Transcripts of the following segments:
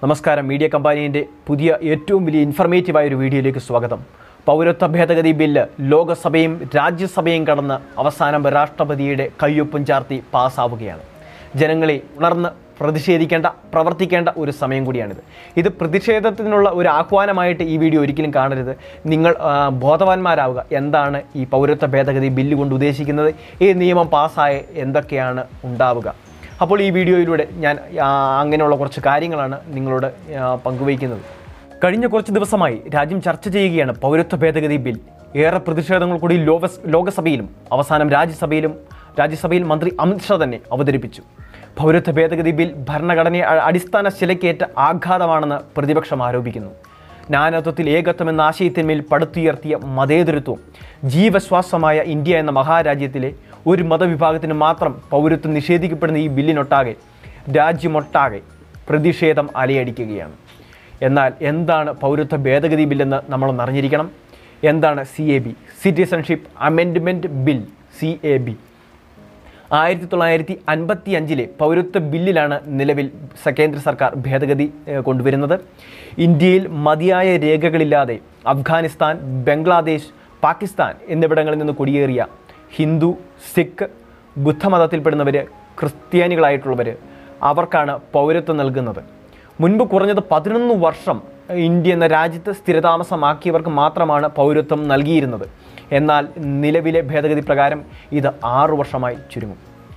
നമസ്കാരം മീഡിയ കമ്പാനീൻ്റെ പുതിയ ഏറ്റവും വലിയ ഇൻഫർമേറ്റീവായ ഒരു വീഡിയോയിലേക്ക് സ്വാഗതം പൗരത്വ ഭേദഗതി ബില്ല് ലോകസഭയും രാജ്യസഭയും കടന്ന് അവസാനം രാഷ്ട്രപതിയുടെ കയ്യൊപ്പും ചാർത്തി പാസ്സാവുകയാണ് ജനങ്ങളെ ഉണർന്ന് പ്രതിഷേധിക്കേണ്ട പ്രവർത്തിക്കേണ്ട ഒരു സമയം കൂടിയാണിത് ഇത് പ്രതിഷേധത്തിനുള്ള ഒരു ആഹ്വാനമായിട്ട് ഈ വീഡിയോ ഒരിക്കലും കാണരുത് നിങ്ങൾ ആ, ബോധവാന്മാരാവുക എന്താണ് ഈ പൗരത്വ ഭേദഗതി ബില്ല് കൊണ്ട് ഉദ്ദേശിക്കുന്നത് ഈ നിയമം പാസ്സായ എന്തൊക്കെയാണ് ഉണ്ടാവുക അപ്പോൾ ഈ വീഡിയോയിലൂടെ ഞാൻ ആ, അങ്ങനെയുള്ള കുറച്ച് കാര്യങ്ങളാണ് നിങ്ങളോട് ആ, പങ്കുവയ്ക്കുന്നത് കഴിഞ്ഞ കുറച്ച് ദിവസമായി രാജ്യം ചർച്ച ചെയ്യുകയാണ് പൗരത്വ ഭേദഗതി ബിൽ ഏറെ പ്രതിഷേധങ്ങൾ കൂടി ലോക ലോകസഭയിലും അവസാനം രാജ്യസഭയിലും രാജ്യസഭയിൽ മന്ത്രി അമിത്ഷാ തന്നെ അവതരിപ്പിച്ചു പൗരത്വ ഭേദഗതി ബിൽ ഭരണഘടനയെ അ- അടിസ്ഥാന ശിലക്കേറ്റ ആഘാതമാണെന്ന് പ്രതിപക്ഷം ആരോപിക്കുന്നു നാനാത്വത്തിൽ ഏകത്വം എന്ന ആശയത്തിന്മേൽ പടുത്തുയർത്തിയ മതേതരത്വം ജീവശ്വാസമായ ഇന്ത്യ എന്ന മഹാരാജ്യത്തിലെ ഒരു മതവിഭാഗത്തിന് മാത്രം പൗരത്വം നിഷേധിക്കപ്പെടുന്ന ഈ ബില്ലിനൊട്ടാകെ രാജ്യമൊട്ടാകെ പ്രതിഷേധം അലയടിക്കുകയാണ് എന്നാൽ എന്താണ് പൗരത്വ ഭേദഗതി ബില്ലെന്ന് നമ്മളൊന്ന് അറിഞ്ഞിരിക്കണം എന്താണ് C A B citizenship amendment bill C A B ആയിരത്തി തൊള്ളായിരത്തി അൻപത്തി അഞ്ചിലെ പൗരത്വ ബില്ലിലാണ് നിലവിൽ സ- കേന്ദ്ര സർക്കാർ ഭേദഗതി ഏഹ്, കൊണ്ടുവരുന്നത് ഇന്ത്യയിൽ മതിയായ രേഖകളില്ലാതെ അഫ്ഗാനിസ്ഥാൻ ബംഗ്ലാദേശ് പാകിസ്ഥാൻ എന്നിവിടങ്ങളിൽ നിന്ന് കുടിയേറിയ ഹിന്ദു സിഖ് ബുദ്ധമതത്തിൽപ്പെടുന്നവർ ക്രിസ്ത്യാനികളായിട്ടുള്ളവർ അവർക്കാണ് പൗരത്വം നൽകുന്നത് മുൻപ് കുറഞ്ഞത് പതിനൊന്ന് വർഷം ഇന്ത്യ എന്ന രാജ്യത്ത് സ്ഥിരതാമസമാക്കിയവർക്ക് മാത്രമാണ് പൗരത്വം നൽകിയിരുന്നത് എന്നാൽ നിലവിലെ ഭേദഗതി പ്രകാരം ഇത് ആറു വർഷമായി ചുരുങ്ങും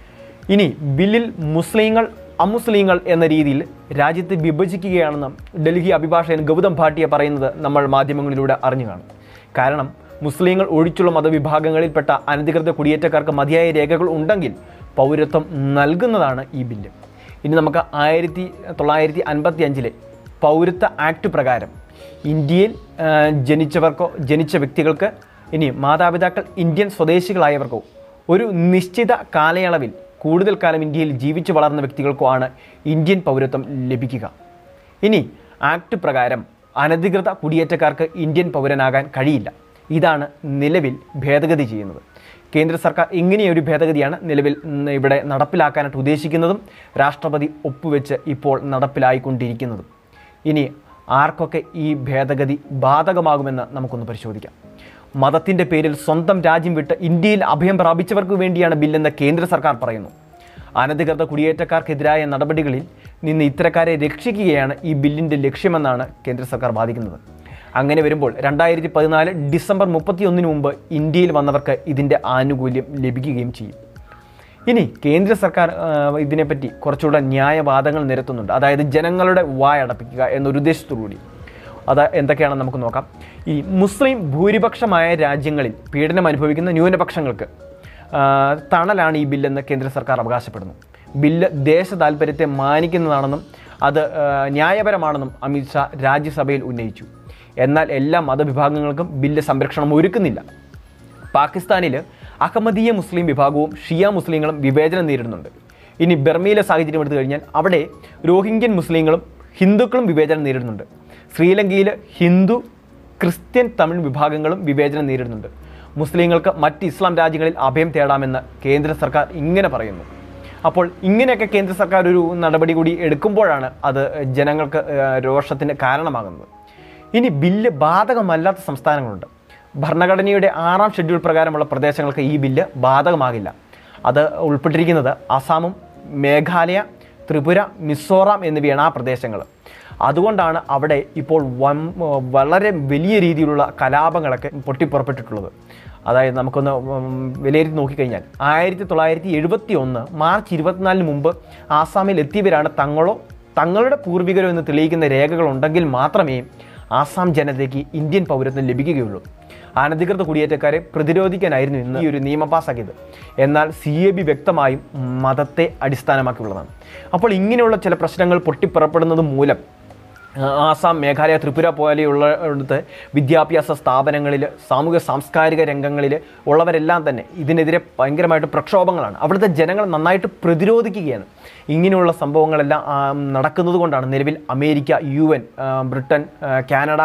ഇനി ബില്ലിൽ മുസ്ലിങ്ങൾ അമുസ്ലിങ്ങൾ എന്ന രീതിയിൽ രാജ്യത്തെ വിഭജിക്കുകയാണെന്ന് ഡൽഹി അഭിഭാഷകൻ ഗൗതം ഭാട്ടിയ പറയുന്നത് നമ്മൾ മാധ്യമങ്ങളിലൂടെ അറിഞ്ഞു കാണും കാരണം മുസ്ലിങ്ങൾ ഒഴിച്ചുള്ള മതവിഭാഗങ്ങളിൽപ്പെട്ട അനധികൃത കുടിയേറ്റക്കാർക്ക് മതിയായ രേഖകൾ ഉണ്ടെങ്കിൽ പൗരത്വം നൽകുന്നതാണ് ഈ ബില്ല് ഇനി നമുക്ക് ആയിരത്തി തൊള്ളായിരത്തി അൻപത്തി അഞ്ചിലെ പൗരത്വ ആക്ട് പ്രകാരം ഇന്ത്യയിൽ ആ, ജനിച്ചവർക്കോ ജനിച്ച വ്യക്തികൾക്ക് ഇനി മാതാപിതാക്കൾ ഇന്ത്യൻ സ്വദേശികളായവർക്കോ ഒരു നിശ്ചിത കാലയളവിൽ കൂടുതൽ കാലം ഇന്ത്യയിൽ ജീവിച്ചു വളർന്ന വ്യക്തികൾക്കോ ആണ് ഇന്ത്യൻ പൗരത്വം ലഭിക്കുക ഇനി ആക്ട് പ്രകാരം അനധികൃത കുടിയേറ്റക്കാർക്ക് ഇന്ത്യൻ പൗരനാകാൻ കഴിയില്ല ഇതാണ് നിലവിൽ ഭേദഗതി ചെയ്യുന്നത് കേന്ദ്ര സർക്കാർ ഇങ്ങനെയൊരു ഭേദഗതിയാണ് നിലവിൽ ഉം, ഇവിടെ നടപ്പിലാക്കാനായിട്ട് ഉദ്ദേശിക്കുന്നതും രാഷ്ട്രപതി ഒപ്പുവെച്ച് ഇപ്പോൾ നടപ്പിലായിക്കൊണ്ടിരിക്കുന്നതും ഇനി ആർക്കൊക്കെ ഈ ഭേദഗതി ബാധകമാകുമെന്ന് നമുക്കൊന്ന് പരിശോധിക്കാം മതത്തിൻ്റെ പേരിൽ സ്വന്തം രാജ്യം വിട്ട് ഇന്ത്യയിൽ അഭയം പ്രാപിച്ചവർക്ക് വേണ്ടിയാണ് ബില്ലെന്ന് കേന്ദ്ര സർക്കാർ പറയുന്നു അനധികൃത കുടിയേറ്റക്കാർക്കെതിരായ നടപടികളിൽ നിന്ന് ഇത്തരക്കാരെ രക്ഷിക്കുകയാണ് ഈ ബില്ലിൻ്റെ ലക്ഷ്യമെന്നാണ് കേന്ദ്ര സർക്കാർ വാദിക്കുന്നത് അങ്ങനെ വരുമ്പോൾ രണ്ടായിരത്തി പതിനാല് ഡിസംബർ മുപ്പത്തിയൊന്നിന് മുമ്പ് ഇന്ത്യയിൽ വന്നവർക്ക് ഇതിൻ്റെ ആനുകൂല്യം ലഭിക്കുകയും ചെയ്യും ഇനി കേന്ദ്ര സർക്കാർ ആ, ഇതിനെപ്പറ്റി കുറച്ചുകൂടെ ന്യായവാദങ്ങൾ നിരത്തുന്നുണ്ട് അതായത് ജനങ്ങളുടെ വായടപ്പിക്കുക എന്നൊരു ഉദ്ദേശത്തോടുകൂടി അത് എന്തൊക്കെയാണെന്ന് നമുക്ക് നോക്കാം ഈ മുസ്ലിം ഭൂരിപക്ഷമായ രാജ്യങ്ങളിൽ പീഡനം അനുഭവിക്കുന്ന ന്യൂനപക്ഷങ്ങൾക്ക് ആ, തണലാണ് ഈ ബില്ലെന്ന് കേന്ദ്ര സർക്കാർ അവകാശപ്പെടുന്നു ബില്ല് ദേശ താല്പര്യത്തെ മാനിക്കുന്നതാണെന്നും അത് ആ, ന്യായപരമാണെന്നും അമിത്ഷാ രാജ്യസഭയിൽ ഉന്നയിച്ചു എന്നാൽ എല്ലാ മതവിഭാഗങ്ങൾക്കും ബില്ല് സംരക്ഷണം ഒരുക്കുന്നില്ല പാകിസ്ഥാനിൽ അഹമ്മദീയ മുസ്ലിം വിഭാഗവും ഷിയ മുസ്ലിങ്ങളും വിവേചനം നേരിടുന്നുണ്ട് ഇനി ബർമയിലെ സാഹചര്യം എടുത്തു കഴിഞ്ഞാൽ അവിടെ രോഹിംഗ്യൻ മുസ്ലിങ്ങളും ഹിന്ദുക്കളും വിവേചനം നേരിടുന്നുണ്ട് ശ്രീലങ്കയിൽ ഹിന്ദു ക്രിസ്ത്യൻ തമിഴ് വിഭാഗങ്ങളും വിവേചനം നേരിടുന്നുണ്ട് മുസ്ലിങ്ങൾക്ക് മറ്റ് ഇസ്ലാം രാജ്യങ്ങളിൽ അഭയം തേടാമെന്ന് കേന്ദ്ര സർക്കാർ ഇങ്ങനെ പറയുന്നു അപ്പോൾ ഇങ്ങനെയൊക്കെ കേന്ദ്ര സർക്കാർ ഒരു നടപടി കൂടി എടുക്കുമ്പോഴാണ് അത് ജനങ്ങൾക്ക് ഏഹ്, രോഷത്തിന് കാരണമാകുന്നത് ഇനി ബില്ല് ബാധകമല്ലാത്ത സംസ്ഥാനങ്ങളുണ്ട് ഭരണഘടനയുടെ ആറാം ഷെഡ്യൂൾ പ്രകാരമുള്ള പ്രദേശങ്ങൾക്ക് ഈ ബില്ല് ബാധകമാകില്ല അത് ഉൾപ്പെട്ടിരിക്കുന്നത് അസാമും മേഘാലയ ത്രിപുര മിസോറാം എന്നിവയാണ് ആ പ്രദേശങ്ങൾ അതുകൊണ്ടാണ് അവിടെ ഇപ്പോൾ വൻ വളരെ വലിയ രീതിയിലുള്ള കലാപങ്ങളൊക്കെ പൊട്ടിപ്പുറപ്പെട്ടിട്ടുള്ളത് അതായത് നമുക്കൊന്ന് ഉം, വിലയിരുത്തി നോക്കിക്കഴിഞ്ഞാൽ ആയിരത്തി തൊള്ളായിരത്തി എഴുപത്തി ഒന്ന് മാർച്ച് ഇരുപത്തിനാലിന് മുമ്പ് ആസാമിൽ എത്തിയവരാണ് തങ്ങളോ തങ്ങളുടെ പൂർവികരോ എന്ന് തെളിയിക്കുന്ന രേഖകളുണ്ടെങ്കിൽ മാത്രമേ ആസാം ജനതയ്ക്ക് ഇന്ത്യൻ പൗരത്വം ലഭിക്കുകയുള്ളൂ അനധികൃത കുടിയേറ്റക്കാരെ പ്രതിരോധിക്കാനായിരുന്നു ഇന്ന് ഈ ഒരു നിയമം പാസ്സാക്കിയത് എന്നാൽ സി എ ബി വ്യക്തമായും മതത്തെ അടിസ്ഥാനമാക്കിയുള്ളതാണ് അപ്പോൾ ഇങ്ങനെയുള്ള ചില പ്രശ്നങ്ങൾ പൊട്ടിപ്പുറപ്പെടുന്നത് മൂലം ആ, ആസാം മേഘാലയ ത്രിപുര പോലെയുള്ളിടത്ത് വിദ്യാഭ്യാസ സ്ഥാപനങ്ങളിൽ സാമൂഹിക സാംസ്കാരിക രംഗങ്ങളിൽ ഉള്ളവരെല്ലാം തന്നെ ഇതിനെതിരെ ഭയങ്കരമായിട്ട് പ്രക്ഷോഭങ്ങളാണ് അവിടുത്തെ ജനങ്ങൾ നന്നായിട്ട് പ്രതിരോധിക്കുകയാണ് ഇങ്ങനെയുള്ള സംഭവങ്ങളെല്ലാം ആ, നടക്കുന്നത് കൊണ്ടാണ് നിലവിൽ അമേരിക്ക യു എൻ ബ്രിട്ടൻ ആ, കാനഡ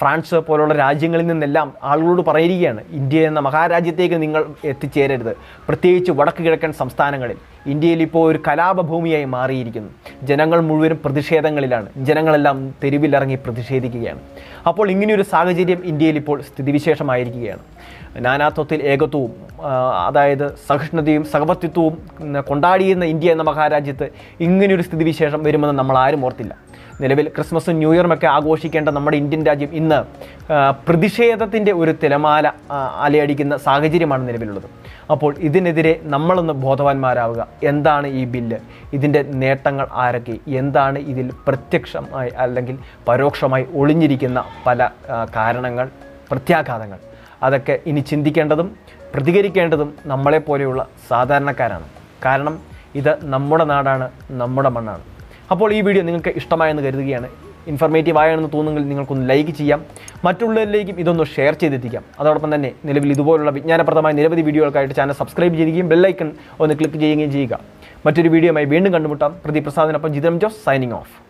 ഫ്രാൻസ് പോലുള്ള രാജ്യങ്ങളിൽ നിന്നെല്ലാം ആളുകളോട് പറയുകയാണ് ഇന്ത്യ എന്ന മഹാരാജ്യത്തേക്ക് നിങ്ങൾ എത്തിച്ചേരരുത് പ്രത്യേകിച്ച് വടക്ക് കിഴക്കൻ സംസ്ഥാനങ്ങളിൽ ഇന്ത്യയിൽ ഇപ്പോൾ ഒരു കലാപഭൂമിയായി മാറിയിരിക്കുന്നു ജനങ്ങൾ മുഴുവനും പ്രതിഷേധങ്ങളിലാണ് ജനങ്ങളെല്ലാം തെരുവിലിറങ്ങി പ്രതിഷേധിക്കുകയാണ് അപ്പോൾ ഇങ്ങനെയൊരു സാഹചര്യം ഇന്ത്യയിൽ ഇപ്പോൾ സ്ഥിതിവിശേഷമായിരിക്കുകയാണ് നാനാത്വത്തിൽ ഏകത്വവും ആ, അതായത് സഹിഷ്ണുതയും സഹവർത്തിത്വവും ഉം, കൊണ്ടാടിയിരുന്ന ഇന്ത്യ എന്ന മഹാരാജ്യത്ത് ഇങ്ങനെയൊരു സ്ഥിതിവിശേഷം വരുമെന്ന് നമ്മൾ ആരും ഓർത്തില്ല നിലവിൽ ക്രിസ്മസും ന്യൂ ഇയറും ഒക്കെ ആഘോഷിക്കേണ്ട നമ്മുടെ ഇന്ത്യൻ രാജ്യം ഇന്ന് ആ, പ്രതിഷേധത്തിൻ്റെ ഒരു തിലമാല ആ, അലയടിക്കുന്ന സാഹചര്യമാണ് നിലവിലുള്ളത് അപ്പോൾ ഇതിനെതിരെ നമ്മളൊന്ന് ബോധവാന്മാരാവുക എന്താണ് ഈ ബില്ല് ഇതിൻ്റെ നേട്ടങ്ങൾ ആരൊക്കെ എന്താണ് ഇതിൽ പ്രത്യക്ഷമായി അല്ലെങ്കിൽ പരോക്ഷമായി ഒളിഞ്ഞിരിക്കുന്ന പല ആ, കാരണങ്ങൾ പ്രത്യാഘാതങ്ങൾ അതൊക്കെ ഇനി ചിന്തിക്കേണ്ടതും പ്രതികരിക്കേണ്ടതും നമ്മളെപ്പോലെയുള്ള സാധാരണക്കാരാണ് കാരണം ഇത് നമ്മുടെ നാടാണ് നമ്മുടെ മണ്ണാണ് അപ്പോൾ ഈ വീഡിയോ നിങ്ങൾക്ക് ഇഷ്ടമായെന്ന് കരുതുകയാണ് ഇൻഫർമേറ്റീവ് ആയെന്ന് തോന്നുമെങ്കിൽ നിങ്ങൾക്കൊന്ന് ലൈക്ക് ചെയ്യാം മറ്റുള്ളവരിലേക്കും ഇതൊന്ന് ഷെയർ ചെയ്തെത്തിക്കാം അതോടൊപ്പം തന്നെ നിലവിൽ ഇതുപോലുള്ള വിജ്ഞാനപ്രദമായ നിരവധി വീഡിയോകൾക്കായിട്ട് ചാനൽ സബ്സ്ക്രൈബ് ചെയ്യുകയും ബെല്ലൈക്കൺ ഒന്ന് ക്ലിക്ക് ചെയ്യുകയും ചെയ്യുക മറ്റൊരു വീഡിയോയുമായി വീണ്ടും കണ്ടുമുട്ടാം പ്രദീപ് പ്രസാദിനൊപ്പം ജിതം ജോസ് സൈനിങ് ഓഫ്